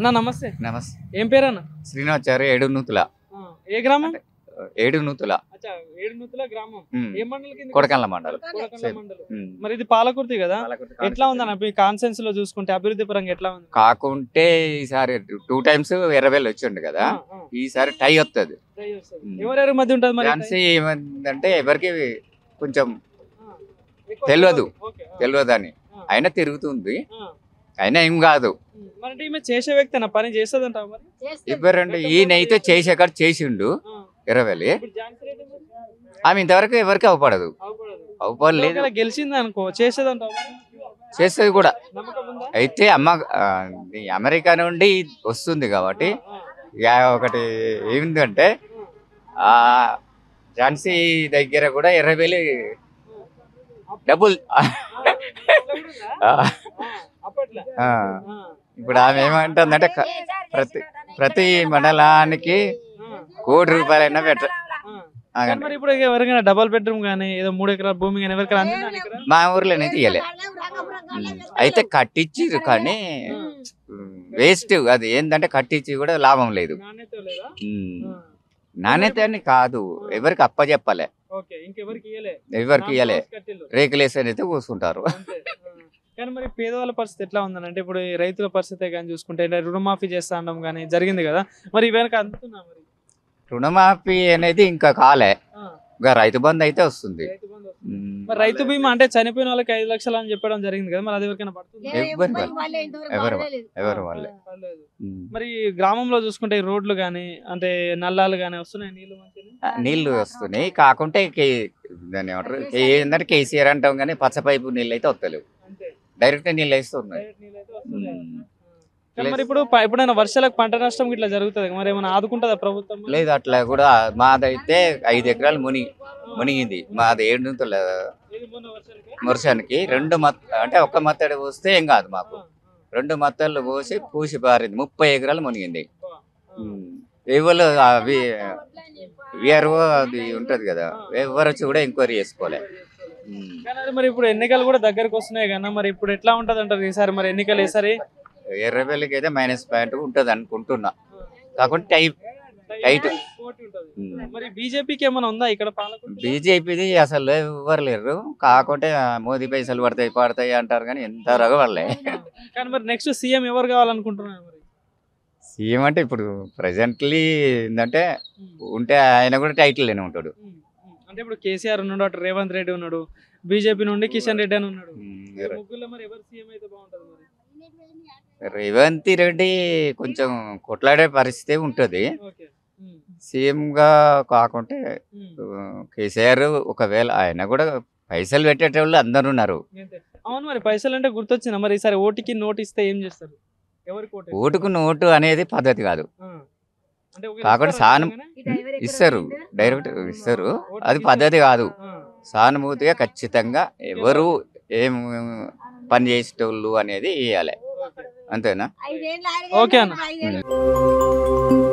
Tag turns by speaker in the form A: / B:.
A: అన్న నమస్తే
B: నమస్తే
A: ఏం పేరు అన్న
B: శ్రీనివాచారు ఏడు నూతుల
A: ఆ, ఏ గ్రామం
B: ఏడు నూతుల
A: అచ్చా ఏడునూతుల గ్రామం
B: ఉమ్.
A: ఏ మండలం కింద
B: కొడకళ్ళ మండలం
A: కొడకండ్ల
B: సేమ్.
A: మండలం
B: ఉమ్.
A: మరి ఇది పాలకుర్తి కదా ఎట్లా ఉందన్న మీ కాన్సెన్స్ లో చూసుకుంటే అభివృద్ధి పరంగా ఎట్లా ఉంది
B: కాకుంటే ఈసారి టూ టైమ్స్ ఎర్రవేలు వచ్చిండు కదా
A: ఆ, ఆ,
B: ఈసారి టై వస్తుంది
A: ట్రై చేస్తారు.
B: ఉమ్.
A: ఎవరెవరి మధ్య ఉంటుంది మరి
B: ఛాన్స్ ఏమందంటే ఎవరికి కొంచెం
A: ఆ, ఎక్కువ
B: తెలియదు.
A: ఓకే, ఆ,
B: తెలియదని
A: ఆ,
B: అయినా తిరుగుతుంది
A: ఆ.
B: అయినా ఏం కాదు
A: ఉమ్, మరి అంటే ఈమె చేసే వ్యక్తి అన్న పని చేస్తుందంటావు మరి
B: ఇవ్వరండి ఈయనైతే చేసేకాడ చేసిండు
A: ఆ,
B: ఎర్రవేలి
A: ఇప్పుడు ఝాన్సీ రెడ్డి మరి?
B: ఆమె ఇంతవరకు ఎవరికి అవపడదు
A: అవపడదు.
B: అవపడలేదు
A: ఒకవేళ గెలిచింది అనుకో చేసేదంటావు మరి?
B: చేసేది కూడా
A: నమ్మకం ఉందా
B: అయితే అమ్మ ఆ, ఈ అమెరికా నుండి వస్తుంది కాబట్టి
A: ఆ,
B: ఇక ఒకటి ఏమిందంటే ఆ ఝాన్సీ దగ్గర కూడా ఎర్రబెల్లి డబుల్
A: ఆ, అట్లా కూడా ఉందా?
B: ఆ,
A: ఆ, అప్పట్లో
B: ఆ.
A: ఆ,
B: ఇప్పుడు ఆమె ఏమంటుందంటే క- ప్రతి ప్రతి మండలానికి
A: ఆ,
B: కోటి రూపాయలైనా పెట్ట
A: ఆ.
B: ఆ,
A: కానీ మరి ఇప్పుడు ఎవరికైనా డబల్ బెడ్రూమ్ కానీ ఏదో మూడు ఎకరాల భూమి కానీ ఎవరికైనా అందిందా ఇక్కడ
B: మా ఊర్లోనైతే ఇయ్యలే ఉమ్, అయితే కట్టించిరు కానీ వేస్ట్ అది ఏంటంటే కట్టించి కూడా లాభం లేదు
A: నాణ్యత లేదా
B: ఉమ్,
A: ఆ,
B: నాణ్యత అని కాదు ఎవరికి అప్పచెప్పలే
A: ఓకే ఇంకెవరికి ఇయ్యలే
B: ఎవరికి ఇయ్యలే
A: నాన్ కట్టిల్లు.
B: రేకులేసని అయితే కూర్చుంటారు
A: అంతే. ఆ. కానీ మరి పేదవాళ్ళ పరిస్థితి ఎట్లా ఉందని అంటే ఇప్పుడు ఈ రైతుల పరిస్థితి కానీ చూసుకుంటే అంటే రుణమాఫీ చేస్తా అనడం కానీ జరిగింది కదా మరి ఇవన్నీ అందుతున్నా మరి
B: రుణమాఫీ అనేది ఇంకా కాలే
A: ఆ,
B: ఇంకా రైతు బంధు అయితే వస్తుంది
A: రైతు బంధు వస్తుంది.
B: ఉమ్,
A: మరి రైతు బీమా అంటే చనిపోయిన వాళ్ళకి ఐదు లక్షలు అని చెప్పడం జరిగింది కదా మరి అది ఎవరికైనా పడుతుంది
B: ఎవరు ఎవరు ఎవరు వాళ్ళే
A: పర్లేదు.
B: ఉమ్.
A: మరి ఈ గ్రామంలో చూసుకుంటే ఈ రోడ్లు కానీ అంటే నల్లాలు కానీ వస్తున్నాయి నీళ్లు మంచిగా
B: ఆ, నీళ్లు వస్తున్నాయి కాకుంటే కే- దాన్ని ఏమంటారు కే- ఏంటంటే కేసీఆర్ అంటాం కానీ పచ్చ పైపు నీళ్ళు అయితే వస్తలేవు
A: అంతే
B: డైరెక్ట్ నీళ్ళు వేస్తున్నాయి
A: డైరెక్ట్ నీళ్ళు అయితే వస్తున్నాయి.
B: ఉమ్.
A: కానీ మరి ఇప్పుడు ప- ఎప్పుడైనా వర్షాలకు పంట నష్టం ఇట్లా జరుగుతుంది మరి ఏమైనా ఆదుకుంటుందా ప్రభుత్వం మరి?
B: లేదు అట్లా కూడా మాదైతే ఐదు ఎకరాలు ముని మునిగింది మాది ఏడు నుంతుల
A: ఇది మొన్న వర్షాలకి?
B: వర్షానికి రెండు మత్ అంటే ఒక్క మత్తడి పోస్తే ఏం కాదు మాకు
A: ఆ,
B: రెండు మత్తళ్ళు పోసి పూసి పారింది ముప్పై ఎకరాలు మునిగింది
A: ఆ, ఆ.
B: ఎవరు అవి విఆర్ఓ అది ఉంటది కదా ఎవరు వచ్చి కూడా ఎంక్వైరీ చేసుకోలే ఉమ్.
A: కానీ అది మరి ఇప్పుడు ఎన్నికలు కూడా దగ్గరకు వస్తున్నాయి కదా మరి ఇప్పుడు ఎట్లా ఉంటది అంటారు ఈసారి మరి ఎన్నికలు ఈసారి
B: ఎర్రబెల్లికి అయితే మైనస్ పాయింట్ ఉంటది అనుకుంటున్నా కాకుంటే టైప్ టైట్.
A: పోటీ ఉంటది.
B: ఉమ్.
A: మరి బీజేపీకి ఏమైనా ఉందా ఇక్కడ పాలకులు
B: బీజేపీది అసలు ఎవరు లేరు కాకుంటే ఆ, మోదీ పైసలు పడతాయి పడతాయి అంటారు కానీ ఎంత రగవడలే
A: కానీ మరి నెక్స్ట్ సీఎం ఎవరు కావాలనుకుంటున్నారు మరి
B: సీఎం అంటే ఇప్పుడు ప్రెసెంట్లీ ఏంటంటే
A: ఉమ్.
B: ఉంటే ఆయన కూడా టైటిల్ లోనే ఉంటాడు
A: ఉమ్. ఉమ్. అంటే ఇప్పుడు కేసీఆర్ ఉన్నాడు అటు రేవంత్ రెడ్డి ఉన్నాడు బీజేపీ నుండి కిషన్ రెడ్డి అని ఉన్నాడు
B: ఉమ్,
A: ఈ ముగ్గురులో మరి ఎవరు సీఎం అయితే బాగుంటది మరి
B: రేవంత్ రెడ్డి కొంచెం కొట్లాడే పరిస్థితి ఉంటుంది
A: ఓకే ఉమ్.
B: సీఎం గా కాకుంటే
A: ఉమ్.
B: ఆ, కేసీఆర్ ఒకవేళ ఆయన కూడా పైసలు పెట్టేటోళ్ళు అందరు ఉన్నారు
A: అంతే. అవును మరి పైసలు అంటే గుర్తొచ్చిందా మరి ఈసారి ఓటుకి నోటు ఇస్తే ఏం చేస్తారు ఎవరికి ఓటు వేస్తారు?
B: ఓటుకు నోటు అనేది పద్ధతి కాదు
A: ఆ. అంటే ఒకవేళ
B: కాకుండా
A: ఇస్తారా
B: సానం-
A: నిజంగానే?
B: ఇస్తారు డైరెక్ట్ ఇస్తారు అది
A: ఓటుకి
B: పద్ధతి కాదు
A: ఆ.
B: సానుభూతిగా ఖచ్చితంగా ఎవరు ఏం పని చేసేటోళ్ళు అనేది ఇవ్వాలి
A: ఓకే.
B: అంతేనా
A: ఓకే అన్న.
C: అన్న